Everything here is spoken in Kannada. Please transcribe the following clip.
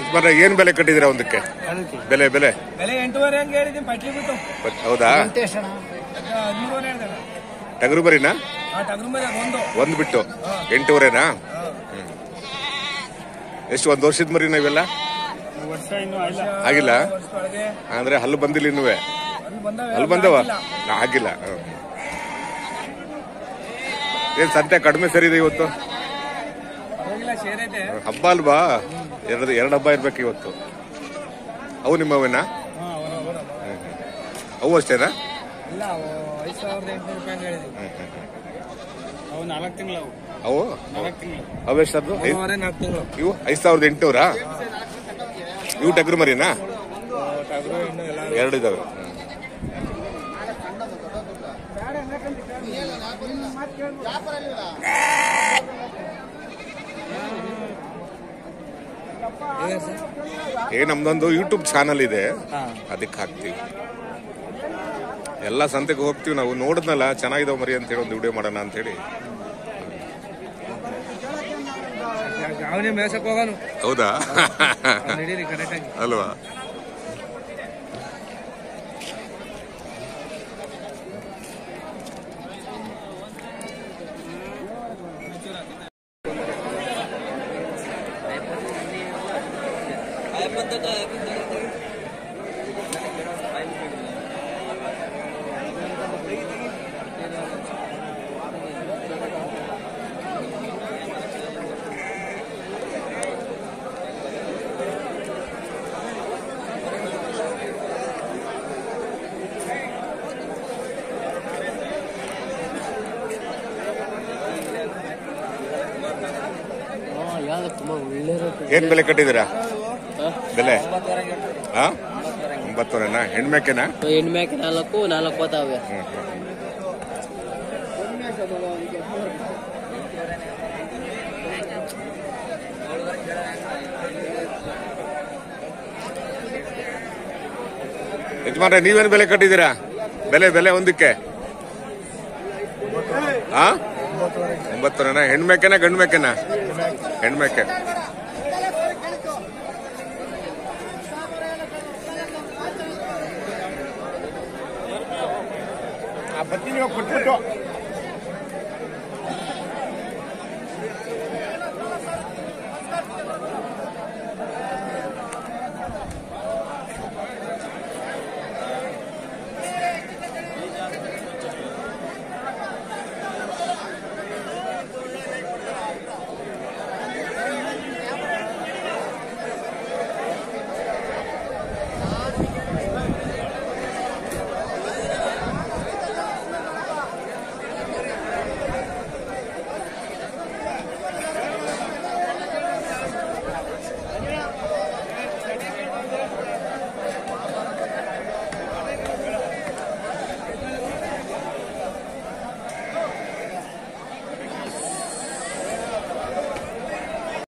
ಯಜಮಾನ್ರೆ ಏನ್ ಬೆಲೆ ಕಟ್ಟಿದಿರಾ ಒಂದಕ್ಕೆ ಬೆಲೆ ಬೆಲೆ ಬೆಲೆ ಎಂಟೂವರೆ ಹಂಗೆ ಹೇಳಿದ್ದೀನಿ ಪಟ್ಲಿ ಬಿಟ್ಟು ಹೌದಾ ಹದಿಮೂರುವರೆ ಹೇಳಿದೆ ಟಗರು ಬರಿನಾ ಆ ಟಗರು ಮೇಲೆ ಒಂದು ಒಂದ್ ಬಿಟ್ಟು ಎಂಟೂವರೆನಾ ಹ್ಮ್. ಎಷ್ಟು ಒಂದ್ ವರ್ಷದ ಮರಿನಾ ಇವೆಲ್ಲ ವರ್ಷ ಇನ್ನೂ ಆಗಿಲ್ಲ ಆಗಿಲ್ಲ ವರ್ಷದೊಳಗೆ ಅಂದ್ರೆ ಹಲ್ಲು ಬಂದಿಲ್ಲ ಇನ್ನುವೆ ಅಲ್ಲಿ ಬಂದವೆ ಹಲ್ಲು ಬಂದವ ನಾ ಆಗಿಲ್ಲ ಹ್ಮ್. ಏನ್ ಸಂತೆ ಕಡಿಮೆ ಸರಿ ಇದೆ ಇವತ್ತು ಹೋಗಿಲ್ಲ ಶೇರ್ ಐತೆ ಹಬ್ಬ ಅಲ್ವಾ ಎರಡು ಎರಡು ಹಬ್ಬ ಇರ್ಬೇಕು ಇವತ್ತು ಅವು ನಿಮ್ಮವೇನಾ ಹಾ ಅವನ ಅವನ ಅವು ಅಷ್ಟೇನಾ ಇಲ್ಲ ಅವು ಐದು ಸಾವಿರದ ಎಂಟುನೂರು ರೂಪಾಯಿ ಹಂಗೆ ಹೇಳಿದ್ದೀನಿ ಅವು ನಾಲ್ಕು ತಿಂಗಳು ಅವು ಅವು ನಾಲ್ಕು ತಿಂಗಳು ಅವು ಎಷ್ಟದು ಐದ್- ಮೂರುವರೆ ನಾಲ್ಕು ತಿಂಗಳು ಇವು ಐದ್ ಸಾವಿರದ ಎಂಟುನೂರಾ ಇವು ಟಗರು ಮರಿನಾ ಟಗರು ಇನ್ನು ಎಲ್ಲ ಎರಡು ಇದಾವೆ ಇದೆ ಸರ್ ಏ ನಮ್ದೊಂದು ಯೂಟ್ಯೂಬ್ ಚಾನಲ್ ಇದೆ ಹಾ ಅದಕ್ಕೆ ಹಾಕ್ತಿವಿ ಎಲ್ಲ ಸಂತೆಗೆ ಹೋಗ್ತೀವಿ ನಾವು ನೋಡಿದ್ನಲ್ಲ ಚೆನ್ನಾಗಿದಾವ ಮರಿ ಅಂತ ಹೇಳಿ ಒಂದು ವಿಡಿಯೋ ಮಾಡೋಣ ಅಂತ ಹೇಳಿ ಅವನೇ ಮೇಸಕ್ ಹೋಗೋನು ಹೌದಾ ನಡೀರಿ ಕರೆಕ್ಟಾಗಿ ಅಲ್ವಾ ಯಾವ್ದು ತುಂಬಾ ಒಳ್ಳೆ ರೇಟ್ ಏನ್ ಬೆಲೆ ಕಟ್ಟಿದ್ದೀರಾ ಬೆಲೆ ಹಾ ಒಂಬತ್ತುವರೆನಾ ಹೆಣ್ಮೆಕೆನಾ ಹೆಣ್ಮ್ಯಾಕೆ ನಾಲ್ಕು ನಾಲ್ಕು ಹೋತಾವೆ ಹ್ಮ್, ಹ್ಮ್. ಯಜಮಾನ್ರೆ ನೀವೇನು ಬೆಲೆ ಕಟ್ಟಿದ್ದೀರಾ ಬೆಲೆ ಬೆಲೆ ಒಂದಕ್ಕೆ ಹಾ ಒಂಬತ್ತುವರೆನಾ ಹೆಣ್ಮೆಕೆನಾ ಗಂಡು ಮೇಕೆನಾ ಹೆಣ್ಮೆಕೆ ಆ ಬತ್ತಿ ನೀವು ಕೊಟ್ಬಿಟ್ಟು